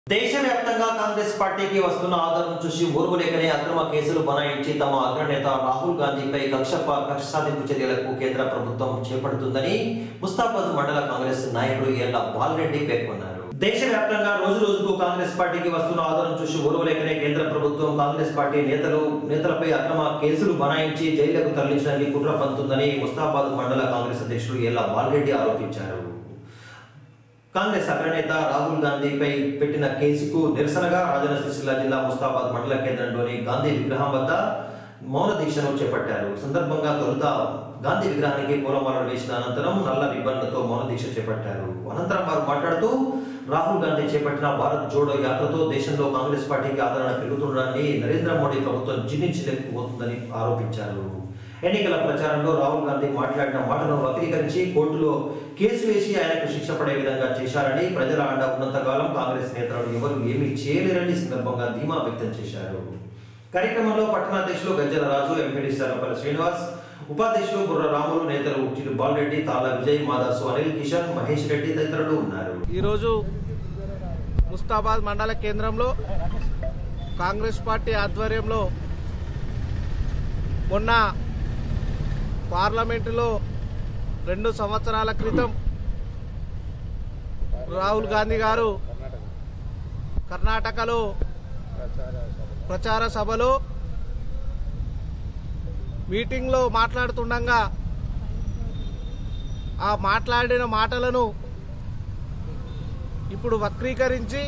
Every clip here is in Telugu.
దేశవ్యాప్తంగా కాంగ్రెస్ పార్టీకి వస్తున్న ఆదరణ చూసి ఓర్వలేకనే అక్రమ కేసులు బనాయించి తమ అగ్రనేత రాహుల్ గాంధీపై కక్ష కక్ష సాధింపు చర్యలకు కేంద్ర ప్రభుత్వం చేపడుతుందని ముస్తాబాద్ మండల కాంగ్రెస్ నాయకుడు ఎల్ల బాలరెడ్డి పేర్కొన్నారు దేశవ్యాప్తంగా రోజు రోజుకు కాంగ్రెస్ పార్టీకి వస్తున్న ఆదరణ చూసి ఓర్వలేకనే కేంద్ర ప్రభుత్వం కాంగ్రెస్ పార్టీ నేతలు నేతలపై అక్రమ కేసులు బనాయించి జైళ్లకు తరలించడానికి కుట్ర పంతుందని ముస్తాబాద్ మండల కాంగ్రెస్ అధ్యక్షుడు ఎల్ల బాలరెడ్డి ఆరోపించారు కాంగ్రెస్ అగ్రనేత రాహుల్ గాంధీపై పెట్టిన కేసుకు నిరసనగా రాజన్న సిరిసిల్ల జిల్లా ముస్తాబాద్ మండల కేంద్రంలోని గాంధీ విగ్రహం వద్ద మౌన దీక్షను చేపట్టారు సందర్భంగా తొలుత గాంధీ విగ్రహానికి పూలమాలలు వేసిన అనంతరం నల్ల రిబ్బన్లతో మౌన దీక్ష చేపట్టారు అనంతరం వారు మాట్లాడుతూ రాహుల్ గాంధీ చేపట్టిన భారత్ జోడో యాత్రతో దేశంలో కాంగ్రెస్ పార్టీకి ఆదరణ పెరుగుతుండడాన్ని నరేంద్ర మోడీ ప్రభుత్వం జీర్ణించలేకపోతుందని ఆరోపించారు ఎన్నికల ప్రచారంలో రాహుల్ గాంధీ మాట్లాడిన మాటలను వక్రీకరించి కోర్టులో కేసు వేసి ఆయనకు శిక్ష పడే విధంగా చేశారని ప్రజల అండ ఉన్నంతకాలం కాంగ్రెస్ నేతలను ఎవరు ఏమీ చేయలేరని ఈ సందర్భంగా ధీమా వ్యక్తం చేశారు కార్యక్రమంలో పట్టణాధ్యక్షులు గజ్జల రాజు ఎంపీడీ సర్వపల్లి శ్రీనివాస్ ఉపాధ్యక్షులు బుర్ర రాములు నేతలు చిరు బాలరెడ్డి తాళ్ళ విజయ్ మాదాసు అనిల్ కిషన్ మహేష్ రెడ్డి తదితరులు ఉన్నారు ఈరోజు ముస్తాబాద్ మండల కేంద్రంలో కాంగ్రెస్ పార్టీ ఆధ్వర్యంలో మొన్న పార్లమెంటులో రెండు సంవత్సరాల క్రితం రాహుల్ గాంధీ గారు కర్ణాటకలో ప్రచార సభలో మీటింగ్లో మాట్లాడుతుండగా ఆ మాట్లాడిన మాటలను ఇప్పుడు వక్రీకరించి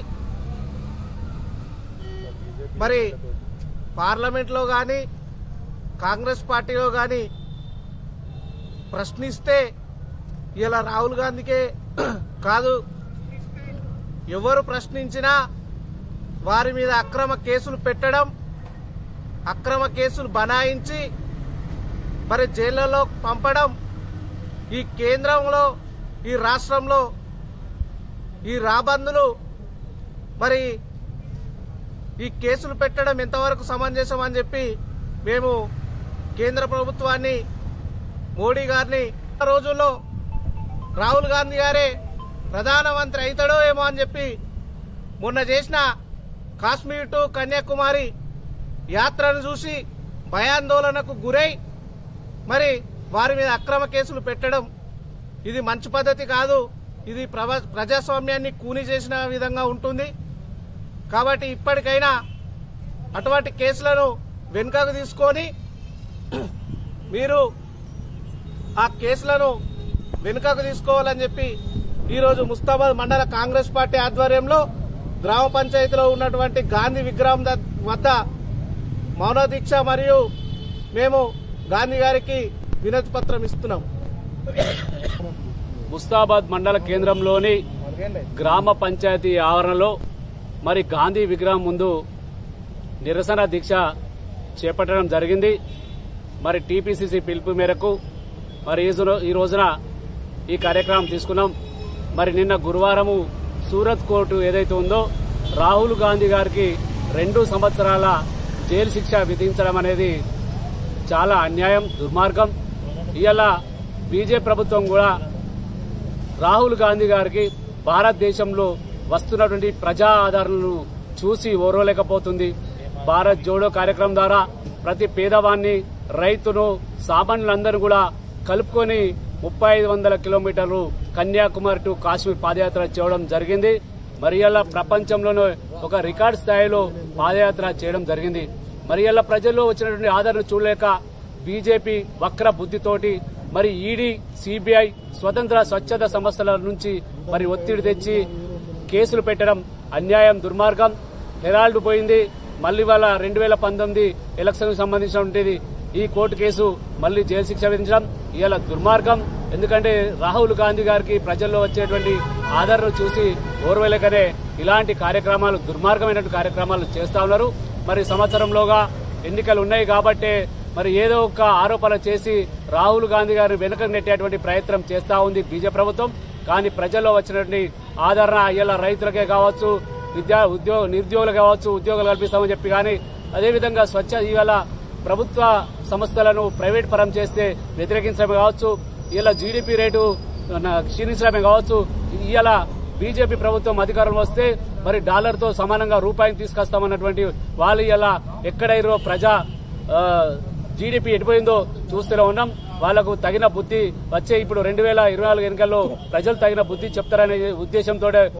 మరి పార్లమెంట్లో కానీ కాంగ్రెస్ పార్టీలో కానీ ప్రశ్నిస్తే ఇలా రాహుల్ గాంధీకే కాదు ఎవరు ప్రశ్నించినా వారి మీద అక్రమ కేసులు పెట్టడం అక్రమ కేసులు బనాయించి మరి జైళ్లలో పంపడం ఈ కేంద్రంలో ఈ రాష్ట్రంలో ఈ రాబందులు మరి ఈ కేసులు పెట్టడం ఎంతవరకు సమంజసం అని చెప్పి మేము కేంద్ర ప్రభుత్వాన్ని మోడీ గారిని ఆ రోజుల్లో రాహుల్ గాంధీ గారే ప్రధానమంత్రి అవుతాడో ఏమో అని చెప్పి మొన్న చేసిన కాశ్మీర్ టు కన్యాకుమారి యాత్రను చూసి భయాందోళనకు గురై మరి వారి మీద అక్రమ కేసులు పెట్టడం ఇది మంచి పద్ధతి కాదు ఇది ప్రవ- ప్రజాస్వామ్యాన్ని కూని చేసిన విధంగా ఉంటుంది కాబట్టి ఇప్పటికైనా అటువంటి కేసులను వెనుకకు తీసుకొని మీరు ఆ కేసులను వెనుకకు తీసుకోవాలని చెప్పి ఈరోజు ముస్తాబాద్ మండల కాంగ్రెస్ పార్టీ ఆధ్వర్యంలో గ్రామ పంచాయతీలో ఉన్నటువంటి గాంధీ విగ్రహం ద- వద్ద మౌన దీక్ష మరియు మేము గాంధీ గారికి వినతి పత్రం ఇస్తున్నాం ముస్తాబాద్ మండల కేంద్రంలోని గ్రామ పంచాయతీ ఆవరణలో మరి గాంధీ విగ్రహం ముందు నిరసన దీక్ష చేపట్టడం జరిగింది మరి టీపీసీసీ పిలుపు మేరకు మరి ఈ జు- ఈ రోజున ఈ కార్యక్రమం తీసుకున్నాం మరి నిన్న గురువారము సూరత్ కోర్టు ఏదైతే ఉందో రాహుల్ గాంధీ గారికి రెండు సంవత్సరాల జైలు శిక్ష విధించడం అనేది చాలా అన్యాయం దుర్మార్గం ఇవాళ బీజేపీ ప్రభుత్వం కూడా రాహుల్ గాంధీ గారికి భారతదేశంలో వస్తున్నటువంటి ప్రజా ఆదరణను చూసి ఓర్వలేకపోతుంది భారత్ జోడో కార్యక్రమం ద్వారా ప్రతి పేదవాన్ని రైతును సామాన్యులందరూ కూడా కలుపుకొని ముప్పై ఐదు వందల కిలోమీటర్లు కన్యాకుమారి టు కాశ్మీర్ పాదయాత్ర చేయడం జరిగింది మరి ఇలా ప్రపంచంలోనే ఒక రికార్డ్ స్థాయిలో పాదయాత్ర చేయడం జరిగింది మరి ఇలా ప్రజల్లో వచ్చినటువంటి ఆదరణ చూడలేక బీజేపీ వక్ర బుద్ధితోటి మరి ఈడీ సిబిఐ స్వతంత్ర స్వచ్ఛత సంస్థల నుంచి మరి ఒత్తిడి తెచ్చి కేసులు పెట్టడం అన్యాయం దుర్మార్గం హెరాల్డ్ పోయింది మళ్ళీ వాళ్ళ రెండు వేల పంతొమ్మిది ఎలక్షన్ సంబంధించినటువంటిది ఈ కోర్టు కేసు మళ్ళీ జైలు శిక్ష విధించడం ఇవాళ దుర్మార్గం ఎందుకంటే రాహుల్ గాంధీ గారికి ప్రజల్లో వచ్చేటువంటి ఆదరణ చూసి ఓర్వలేకనే ఇలాంటి కార్యక్రమాలు దుర్మార్గమైనటువంటి కార్యక్రమాలు చేస్తా ఉన్నారు మరి సంవత్సరంలోగా ఎన్నికలు ఉన్నాయి కాబట్టే మరి ఏదో ఒక ఆరోపణ చేసి రాహుల్ గాంధీ గారిని వెనుక నెట్టేటువంటి ప్రయత్నం చేస్తా ఉంది బీజేపీ ప్రభుత్వం కానీ ప్రజల్లో వచ్చినటువంటి ఆదరణ ఇలా రైతులకే కావచ్చు విద్యా ఉద్యోగ నిరుద్యోగులు కావచ్చు ఉద్యోగాలు కల్పిస్తామని చెప్పి కానీ అదేవిధంగా స్వచ్ఛ ఇవాళ ప్రభుత్వ సంస్థలను ప్రైవేట్ పరం చేస్తే వ్యతిరేకించడమే కావచ్చు ఇలా జీడిపి రేటు క్షీణించడమే కావచ్చు ఇవాళ బీజేపీ ప్రభుత్వం అధికారం వస్తే మరి డాలర్ తో సమానంగా రూపాయిని తీసుకొస్తామన్నటువంటి వాళ్ళు ఇలా ఎక్కడైరో ప్రజా ఆ, జీడీపీ ఎటుపోయిందో చూస్తూనే ఉన్నాం వాళ్లకు తగిన బుద్ధి వచ్చే ఇప్పుడు రెండు వేల ఇరవై నాలుగు ఎన్నికల్లో ప్రజలు తగిన బుద్ధి చెప్తారనే ఉద్దేశంతో